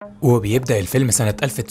وبيبدأ الفيلم سنة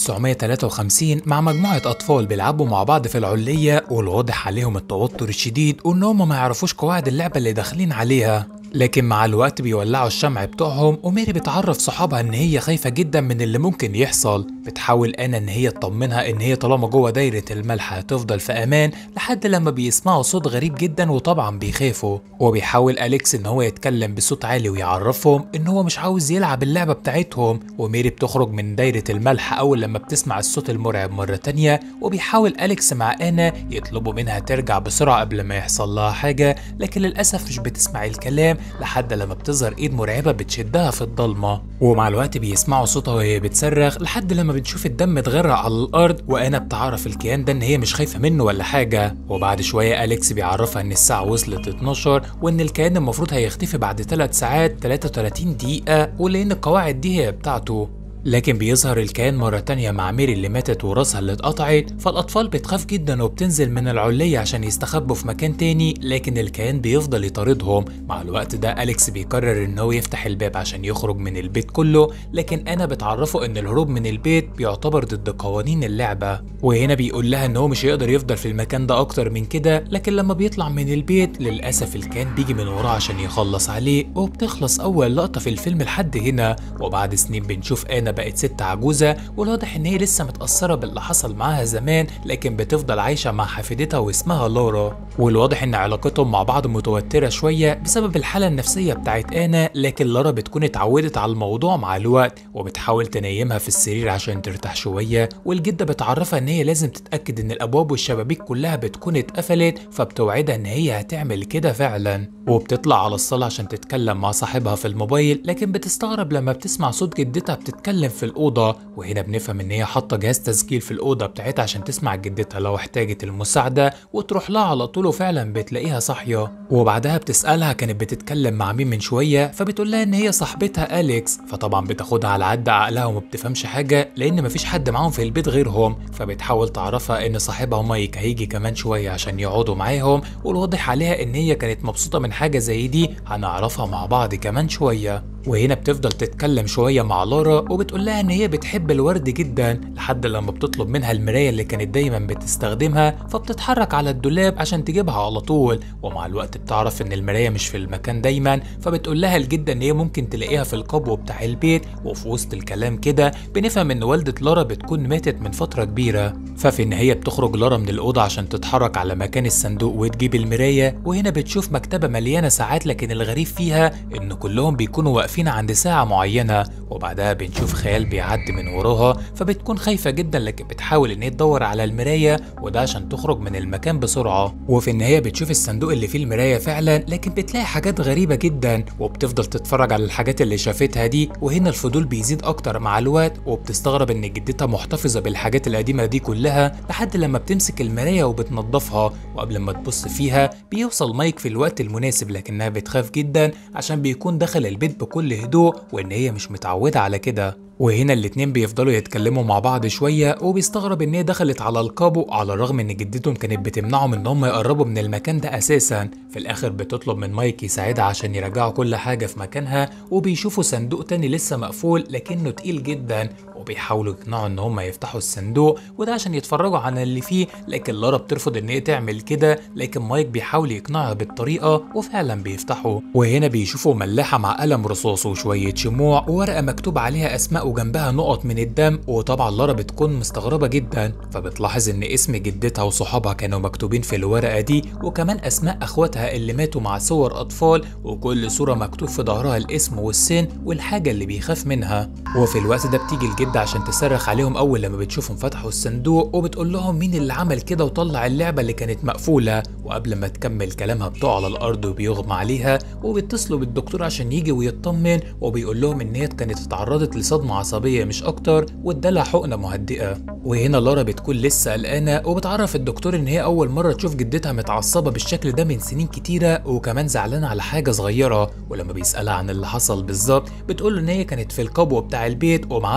1953 مع مجموعة أطفال بيلعبوا مع بعض في العلية والواضح عليهم التوتر الشديد وإن هم ما يعرفوش قواعد اللعبة اللي داخلين عليها لكن مع الوقت بيولعوا الشمع بتوعهم وميري بتعرف صحابها ان هي خايفة جدا من اللي ممكن يحصل بتحاول انا ان هي تطمنها ان هي طالما جوه دايرة الملح هتفضل في امان لحد لما بيسمعوا صوت غريب جدا وطبعا بيخافوا وبيحاول اليكس ان هو يتكلم بصوت عالي ويعرفهم ان هو مش عاوز يلعب اللعبة بتاعتهم وميري بتخرج من دايرة الملح اول لما بتسمع الصوت المرعب مرة تانية وبيحاول اليكس مع انا يطلبوا منها ترجع بسرعة قبل ما يحصل لها حاجة لكن للاسف مش بتسمع الكلام لحد لما بتظهر ايد مرعبه بتشدها في الضلمه ومع الوقت بيسمعوا صوتها وهي بتصرخ لحد لما بنشوف الدم اتغرق على الارض وانا بتعرف الكيان ده ان هي مش خايفه منه ولا حاجه وبعد شويه اليكس بيعرفها ان الساعه وصلت 12 وان الكيان المفروض هيختفي بعد 3 ساعات 33 دقيقه ولان القواعد دي هي بتاعته لكن بيظهر الكيان مرة تانية مع ميري اللي ماتت وراسها اللي اتقطعت فالأطفال بتخاف جدا وبتنزل من العلية عشان يستخبوا في مكان تاني لكن الكيان بيفضل يطاردهم مع الوقت ده أليكس بيقرر إن هو يفتح الباب عشان يخرج من البيت كله لكن أنا بتعرفه إن الهروب من البيت بيعتبر ضد قوانين اللعبة وهنا بيقول لها إن هو مش هيقدر يفضل في المكان ده أكتر من كده لكن لما بيطلع من البيت للأسف الكيان بيجي من وراه عشان يخلص عليه وبتخلص أول لقطة في الفيلم لحد هنا وبعد سنين بنشوف أنا بقت ست عجوزة والواضح إن هي لسه متأثرة باللي حصل معاها زمان لكن بتفضل عايشة مع حفيدتها واسمها لورا والواضح إن علاقتهم مع بعض متوترة شوية بسبب الحالة النفسية بتاعت أنا لكن لورا بتكون اتعودت على الموضوع مع الوقت وبتحاول تنيمها في السرير عشان ترتاح شوية والجدة بتعرفها إن هي لازم تتأكد إن الأبواب والشبابيك كلها بتكون اتقفلت فبتوعدها إن هي هتعمل كده فعلا وبتطلع على الصالة عشان تتكلم مع صاحبها في الموبايل لكن بتستغرب لما بتسمع صوت جدتها بتتكلم في الأوضة وهنا بنفهم إن هي حاطة جهاز تسجيل في الأوضة بتاعتها عشان تسمع جدتها لو احتاجت المساعدة وتروح لها على طول وفعلا بتلاقيها صاحية وبعدها بتسألها كانت بتتكلم مع مين من شوية فبتقول لها إن هي صاحبتها أليكس فطبعا بتاخدها على عد عقلها وما بتفهمش حاجة لأن مفيش حد معاهم في البيت غيرهم فبتحاول تعرفها إن صاحبها مايك هيجي كمان شوية عشان يقعدوا معاهم والواضح عليها إن هي كانت مبسوطة من حاجة زي دي هنعرفها مع بعض كمان شوية وهنا بتفضل تتكلم شوية مع لورا وبتقول لها إن هي بتحب الورد جدا لحد لما بتطلب منها المراية اللي كانت دايما بتستخدمها فبتتحرك على الدولاب عشان تجيبها على طول ومع الوقت بتعرف إن المراية مش في المكان دايما فبتقول لها الجدة إن هي ممكن تلاقيها في القبو بتاع البيت وفي وسط الكلام كده بنفهم إن والدة لورا بتكون ماتت من فترة كبيرة ففي النهاية بتخرج لورا من الأوضة عشان تتحرك على مكان الصندوق وتجيب المراية وهنا بتشوف مكتبة مليانة ساعات لكن الغريب فيها إن كلهم بيكونوا واقفين عند ساعة معينة وبعدها بنشوف خيال بيعدي من وراها فبتكون خايفة جدا لكن بتحاول إن هي تدور على المراية وده عشان تخرج من المكان بسرعة وفي النهاية بتشوف الصندوق اللي فيه المراية فعلا لكن بتلاقي حاجات غريبة جدا وبتفضل تتفرج على الحاجات اللي شافتها دي وهنا الفضول بيزيد أكتر مع الوقت وبتستغرب إن جدتها محتفظة بالحاجات القديمة دي كلها لحد لما بتمسك المراية وبتنضفها وقبل ما تبص فيها بيوصل مايك في الوقت المناسب لكنها بتخاف جدا عشان بيكون دخل البيت بكل هدوء وإن هي مش متعودة على كده وهنا الاتنين بيفضلوا يتكلموا مع بعض شوية وبيستغرب ان هي دخلت على القابو على الرغم ان جدتهم كانت بتمنعهم ان هم يقربوا من المكان ده اساسا في الاخر بتطلب من مايك يساعدها عشان يرجعوا كل حاجة في مكانها وبيشوفوا صندوق تاني لسه مقفول لكنه تقيل جدا وبيحاولوا يقنعوا ان هم يفتحوا الصندوق وده عشان يتفرجوا على اللي فيه لكن لارا بترفض ان هي تعمل كده لكن مايك بيحاول يقنعها بالطريقه وفعلا بيفتحوا وهنا بيشوفوا ملاحه مع قلم رصاص وشويه شموع وورقه مكتوب عليها اسماء وجنبها نقط من الدم وطبعا لارا بتكون مستغربه جدا فبتلاحظ ان اسم جدتها وصحابها كانوا مكتوبين في الورقه دي وكمان اسماء اخواتها اللي ماتوا مع صور اطفال وكل صوره مكتوب في ظهرها الاسم والسن والحاجه اللي بيخاف منها وفي الوقت ده بتيجي الجده عشان تصرخ عليهم اول لما بتشوفهم فتحوا الصندوق وبتقول لهم مين اللي عمل كده وطلع اللعبه اللي كانت مقفوله وقبل ما تكمل كلامها بتقع على الارض وبيغمى عليها وبيتصلوا بالدكتور عشان يجي ويطمن وبيقول لهم ان هي كانت اتعرضت لصدمه عصبيه مش اكتر وادالها حقنه مهدئه وهنا لارا بتكون لسه قلقانه وبتعرف الدكتور ان هي اول مره تشوف جدتها متعصبه بالشكل ده من سنين كتيره وكمان زعلانه على حاجه صغيره ولما بيسالها عن اللي حصل بالظبط بتقول له ان هي كانت في القبو بتاع البيت ومعاها صندوق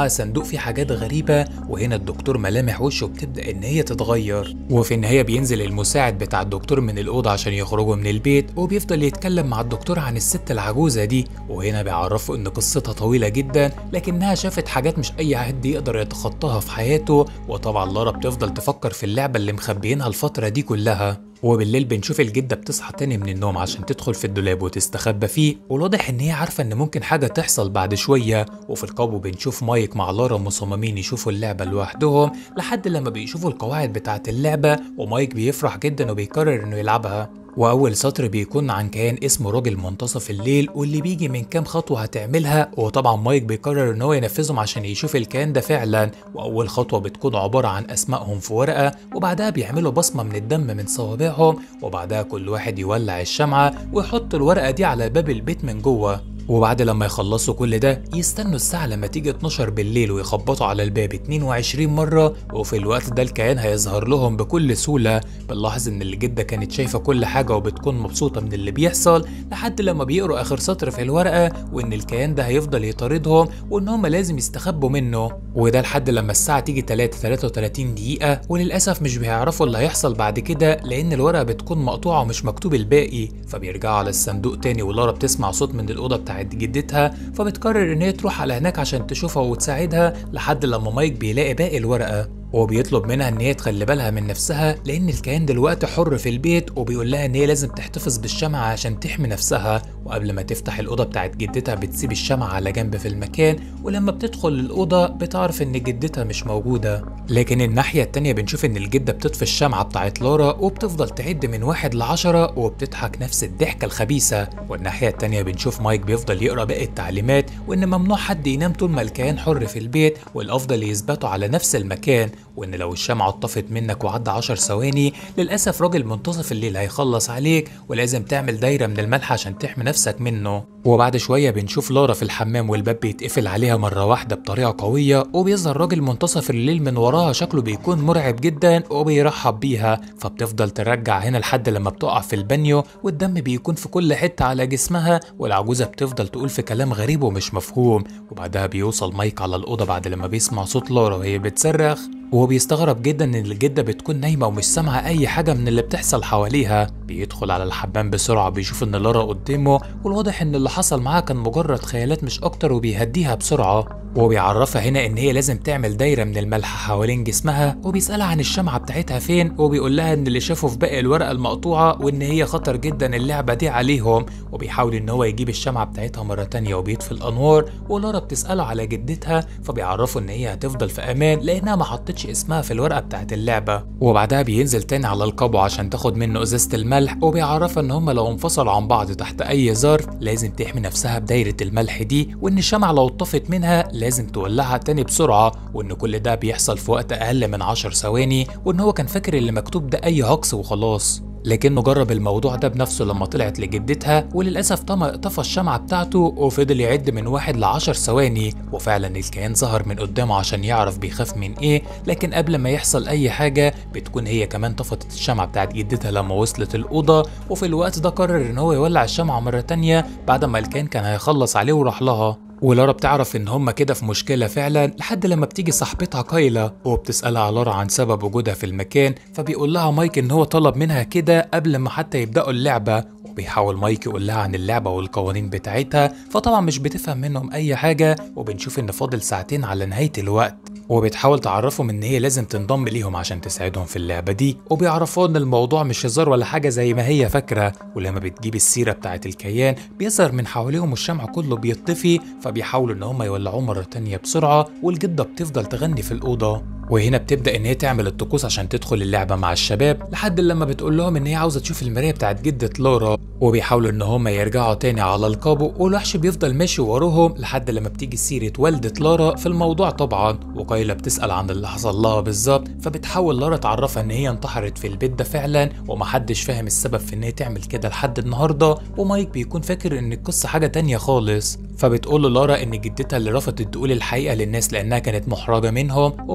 في حاجات غريبة وهنا الدكتور ملامح وشه بتبدأ إن هي تتغير وفي النهاية بينزل المساعد بتاع الدكتور من الأوضة عشان يخرجوا من البيت وبيفضل يتكلم مع الدكتور عن الست العجوزة دي وهنا بيعرفوا إن قصتها طويلة جدا لكنها شافت حاجات مش أي حد يقدر يتخطاها في حياته وطبعا لارا بتفضل تفكر في اللعبة اللي مخبيينها الفترة دي كلها وبالليل بنشوف الجدة بتصحى تاني من النوم عشان تدخل في الدولاب وتستخبى فيه والواضح ان هي عارفة ان ممكن حاجة تحصل بعد شوية وفي القبو بنشوف مايك مع لارا مصممين يشوفوا اللعبة لوحدهم لحد لما بيشوفوا القواعد بتاعة اللعبة ومايك بيفرح جدا وبيقرر انه يلعبها وأول سطر بيكون عن كيان اسمه راجل منتصف الليل واللي بيجي من كام خطوة هتعملها وطبعا مايك بيقرر إن هو ينفذهم عشان يشوف الكيان ده فعلا وأول خطوة بتكون عبارة عن أسمائهم في ورقة وبعدها بيعملوا بصمة من الدم من صوابعهم وبعدها كل واحد يولع الشمعة ويحط الورقة دي على باب البيت من جوه وبعد لما يخلصوا كل ده يستنوا الساعة لما تيجي 12 بالليل ويخبطوا على الباب 22 مرة وفي الوقت ده الكيان هيظهر لهم بكل سهولة بنلاحظ ان الجدة كانت شايفة كل حاجة وبتكون مبسوطة من اللي بيحصل لحد لما بيقروا اخر سطر في الورقة وان الكيان ده هيفضل يطاردهم وان هم لازم يستخبوا منه وده لحد لما الساعة تيجي 3 33 دقيقة وللأسف مش بيعرفوا اللي هيحصل بعد كده لأن الورقة بتكون مقطوعة ومش مكتوب الباقي فبيرجعوا على الصندوق تاني ولارا بتسمع صوت من الأوضة بتاعت جدتها فبتقرر إن هي تروح على هناك عشان تشوفها وتساعدها لحد لما مايك بيلاقي باقي الورقة وبيطلب منها ان هي تخلي بالها من نفسها لان الكيان دلوقتي حر في البيت وبيقول لها ان هي لازم تحتفظ بالشمعة عشان تحمي نفسها وقبل ما تفتح الأوضة بتاعت جدتها بتسيب الشمعة على جنب في المكان ولما بتدخل الأوضة بتعرف ان جدتها مش موجودة لكن الناحية التانية بنشوف ان الجدة بتطفي الشمعة بتاعت لارا وبتفضل تعد من واحد لعشرة وبتضحك نفس الضحكة الخبيثة والناحية التانية بنشوف مايك بيفضل يقرا باقي التعليمات وان ممنوع حد ينام طول ما الكيان حر في البيت والافضل يثبتوا على نفس المكان وان لو الشمعة اتطفت منك وعدى 10 ثواني للأسف راجل منتصف الليل هيخلص عليك ولازم تعمل دايرة من الملح عشان تحمي نفسك منه وبعد شوية بنشوف لارا في الحمام والباب بيتقفل عليها مرة واحدة بطريقة قوية وبيظهر راجل منتصف الليل من وراها شكله بيكون مرعب جدا وبيرحب بيها فبتفضل ترجع هنا لحد لما بتقع في البانيو والدم بيكون في كل حتة على جسمها والعجوزة بتفضل تقول في كلام غريب ومش مفهوم وبعدها بيوصل مايك على الأوضة بعد لما بيسمع صوت لارا وهي بتصرخ وهو بيستغرب جدا ان الجده بتكون نايمه ومش سامعه اي حاجه من اللي بتحصل حواليها بيدخل على الحمام بسرعه بيشوف ان لارا قدامه والواضح ان اللي حصل معاها كان مجرد خيالات مش اكتر وبيهديها بسرعه وهو بيعرفها هنا ان هي لازم تعمل دايره من الملح حوالين جسمها وبيسالها عن الشمعه بتاعتها فين وبيقول لها ان اللي شافه في باقي الورقه المقطوعه وان هي خطر جدا اللعبه دي عليهم وبيحاول ان هو يجيب الشمعه بتاعتها مره تانية وبيطفي الانوار ولارا بتساله على جدتها فبيعرفوا ان هي هتفضل في امان لانها ما حطتش اسمها في الورقه بتاعت اللعبه وبعدها بينزل تاني على القبو عشان تاخد منه ازازه الملح وبيعرفها ان هم لو انفصلوا عن بعض تحت اي ظرف لازم تحمي نفسها بدايره الملح دي وان الشمعه لو اتطفت منها لازم تولعها تاني بسرعه وان كل ده بيحصل في وقت اقل من 10 ثواني وان هو كان فاكر اللي مكتوب ده اي هجص وخلاص لكنه جرب الموضوع ده بنفسه لما طلعت لجدتها وللأسف طمع طفى الشمعة بتاعته وفضل يعد من واحد لعشر ثواني وفعلا الكيان ظهر من قدامه عشان يعرف بيخاف من ايه لكن قبل ما يحصل أي حاجة بتكون هي كمان طفت الشمعة بتاعت جدتها لما وصلت الأوضة وفي الوقت ده قرر إن هو يولع الشمعة مرة تانية بعد ما الكيان كان هيخلص عليه وراح لها ولارا بتعرف ان هما كده في مشكلة فعلا لحد لما بتيجي صاحبتها كايلا وبتسألها على لارا عن سبب وجودها في المكان فبيقول لها مايك ان هو طلب منها كده قبل ما حتى يبدأوا اللعبة وبيحاول مايك يقول لها عن اللعبة والقوانين بتاعتها فطبعا مش بتفهم منهم اي حاجة وبنشوف ان فاضل ساعتين على نهاية الوقت وبتحاول تعرفهم ان هي لازم تنضم ليهم عشان تساعدهم في اللعبه دي وبيعرفوا ان الموضوع مش هزار ولا حاجه زي ما هي فاكره ولما بتجيب السيره بتاعه الكيان بيظهر من حواليهم الشمع كله بيطفي فبيحاولوا ان هم يولعوه مره تانية بسرعه والجده بتفضل تغني في الاوضه وهنا بتبدا ان هي تعمل الطقوس عشان تدخل اللعبه مع الشباب لحد لما بتقول لهم ان هي عاوزه تشوف المرايه بتاعت جده لورا وبيحاولوا ان هم يرجعوا تاني على القابو والوحش بيفضل ماشي وراهم لحد لما بتيجي سيره والده لارا في الموضوع طبعا وكايلا بتسال عن اللي حصل لها بالظبط فبتحاول لارا تعرفها ان هي انتحرت في البيت ده فعلا ومحدش فاهم السبب في ان هي تعمل كده لحد النهارده ومايك بيكون فاكر ان القصه حاجه تانية خالص فبتقول له لارا ان جدتها اللي رفضت تقول الحقيقه للناس لانها كانت محرجه منهم وبتعرفهم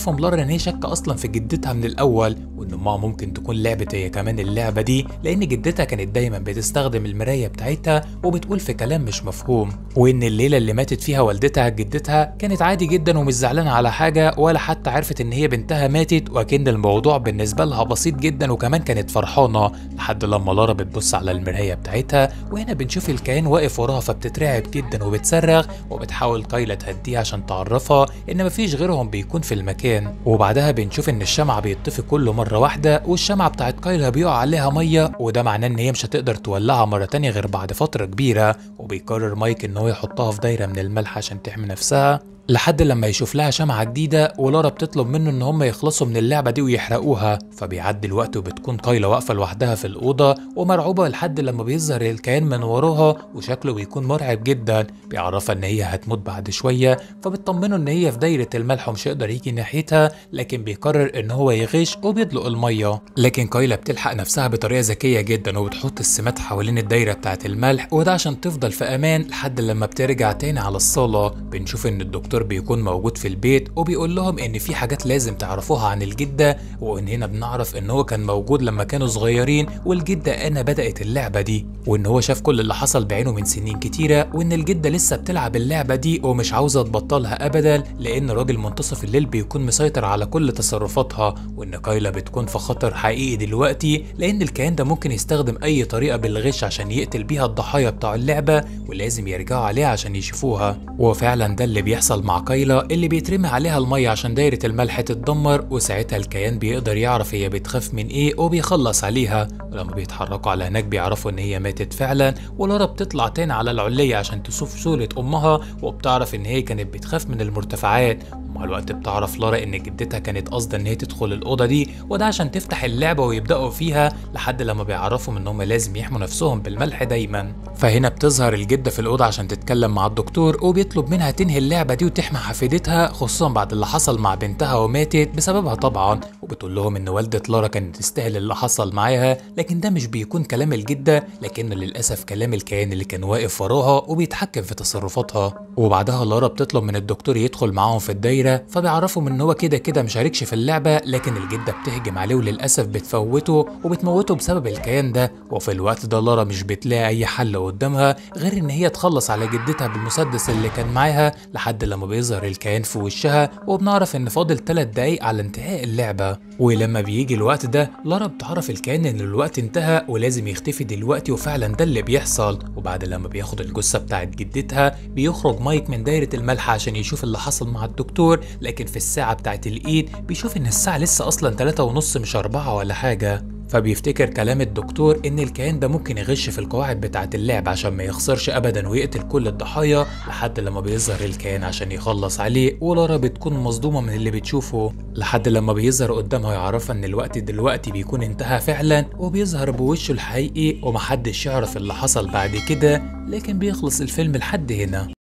بتعرفهم لارا ان هي شاكه اصلا في جدتها من الاول وان امها ممكن تكون لعبت هي كمان اللعبه دي لان جدتها كانت دايما بتستخدم المرايه بتاعتها وبتقول في كلام مش مفهوم وان الليله اللي ماتت فيها والدتها جدتها كانت عادي جدا ومش زعلانه على حاجه ولا حتى عرفت ان هي بنتها ماتت واكن الموضوع بالنسبه لها بسيط جدا وكمان كانت فرحانه لحد لما لارا بتبص على المرايه بتاعتها وهنا بنشوف الكائن واقف وراها فبتترعب جدا وبتصرخ وبتحاول كايلا تهديها عشان تعرفها ان مفيش غيرهم بيكون في المكان وبعدها بنشوف ان الشمعة بيطفي كل مرة واحدة والشمعة بتاعت كايلا بيقع عليها مية وده معناه ان هي مش هتقدر تولعها مرة تانية غير بعد فترة كبيرة وبيقرر مايك ان هو يحطها في دايرة من الملح عشان تحمي نفسها لحد لما يشوف لها شمعة جديدة ولارا بتطلب منه ان هم يخلصوا من اللعبة دي ويحرقوها فبيعدي الوقت وبتكون كايلا واقفة لوحدها في الأوضة ومرعوبة لحد لما بيظهر الكيان من وراها وشكله بيكون مرعب جدا بيعرفها ان هي هتموت بعد شوية فبتطمنه ان هي في دايرة الملح ومش هيقدر يجي ناحيتها لكن بيقرر ان هو يغش وبيدلق المية لكن كايلا بتلحق نفسها بطريقة ذكية جدا وبتحط السمات حوالين الدايرة بتاعة الملح وده عشان تفضل في امان لحد لما بترجع تاني على الصالة بنشوف ان الدكتور بيكون موجود في البيت وبيقول لهم ان في حاجات لازم تعرفوها عن الجدة وان هنا بنعرف ان هو كان موجود لما كانوا صغيرين والجدة انا بدأت اللعبة دي وان هو شاف كل اللي حصل بعينه من سنين كتيرة وان الجدة لسه بتلعب اللعبة دي ومش عاوزة تبطلها ابدا لان راجل منتصف الليل بيكون مسيطر على كل تصرفاتها وان كايلا بتكون في خطر حقيقي دلوقتي لان الكيان ده ممكن يستخدم اي طريقة بالغش عشان يقتل بيها الضحايا بتوع اللعبة ولازم يرجعوا عليها عشان يشوفوها وفعلا ده اللي بيحصل مع كايلا اللي بيترمي عليها المية عشان دايرة الملح تتدمر وساعتها الكيان بيقدر يعرف هي بتخاف من ايه وبيخلص عليها ولما بيتحركوا على هناك بيعرفوا ان هي ماتت فعلا ولارا بتطلع تاني على العلية عشان تشوف صورة امها وبتعرف ان هي كانت بتخاف من المرتفعات ومع الوقت بتعرف لارا ان جدتها كانت قاصده ان هي تدخل الاوضه دي وده عشان تفتح اللعبه ويبداوا فيها لحد لما بيعرفوا ان هم لازم يحموا نفسهم بالملح دايما فهنا بتظهر الجده في الاوضه عشان تتكلم مع الدكتور وبيطلب منها تنهي اللعبه دي وتحمي حفيدتها خصوصا بعد اللي حصل مع بنتها وماتت بسببها طبعا وبتقول لهم ان والده لارا كانت تستاهل اللي حصل معاها لكن ده مش بيكون كلام الجده لكنه للاسف كلام الكيان اللي كان واقف وراها وبيتحكم في تصرفاتها وبعدها لارا بتطلب من الدكتور يدخل معاهم في الدايره فبيعرفوا ان هو كده كده مش هيركش في اللعبه لكن الجده بتهجم عليه وللاسف بتفوته وبتموته بسبب الكيان ده وفي الوقت ده لارا مش بتلاقي اي حل قدامها غير ان هي تخلص على جدتها بالمسدس اللي كان معاها لحد لما بيظهر الكيان في وشها وبنعرف ان فاضل 3 دقايق على انتهاء اللعبه ولما بيجي الوقت ده لارا بتعرف الكيان ان الوقت انتهى ولازم يختفي دلوقتي وفعلا ده اللي بيحصل وبعد لما بياخد الجثه بتاعت جدتها بيخرج مايك من دايره الملح عشان يشوف اللي حصل مع الدكتور لكن في الساعه بتاعت الايد بيشوف ان الساعه لسه اصلا 3 ونص مش 4 ولا حاجه فبيفتكر كلام الدكتور ان الكيان ده ممكن يغش في القواعد بتاعه اللعب عشان ما يخسرش ابدا ويقتل كل الضحايا لحد لما بيظهر الكيان عشان يخلص عليه ولارا بتكون مصدومه من اللي بتشوفه لحد لما بيظهر قدامها يعرفها ان الوقت دلوقتي بيكون انتهى فعلا وبيظهر بوشه الحقيقي ومحدش يعرف اللي حصل بعد كده لكن بيخلص الفيلم لحد هنا